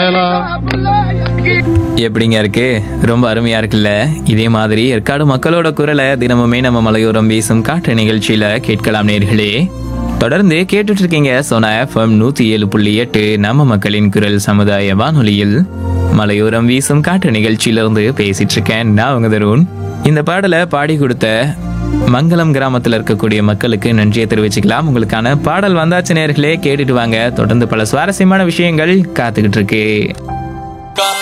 எப்படிங்க இருக்கு ரொம்ப அருமையா இருக்குல்ல இதே மாதிரி ஏற்காடு மக்களோட குரலை தினமுமே நம்ம மலையோரம் வீசும் காற்று நிகழ்ச்சியில கேட்கலாம் நேர்களே தொடர்ந்து கேட்டுட்டு இருக்கீங்க சோனா எஃப்எம் நூத்தி ஏழு புள்ளி எட்டு நம்ம மக்களின் குரல் சமுதாய வானொலியில் மலையோரம் வீசும் காற்று நிகழ்ச்சியிலிருந்து பேசிட்டு இருக்கேன் நான் உங்க தருண் இந்த பாடலை பாடி கொடுத்த மங்களம் கிராமத்துல இருக்கக்கூடிய மக்களுக்கு நன்றியை தெரிவிச்சுக்கலாம் உங்களுக்கான பாடல் வந்தாச்சு நேர்களே கேட்டுட்டு வாங்க தொடர்ந்து பல சுவாரஸ்யமான விஷயங்கள் காத்துக்கிட்டு இருக்கு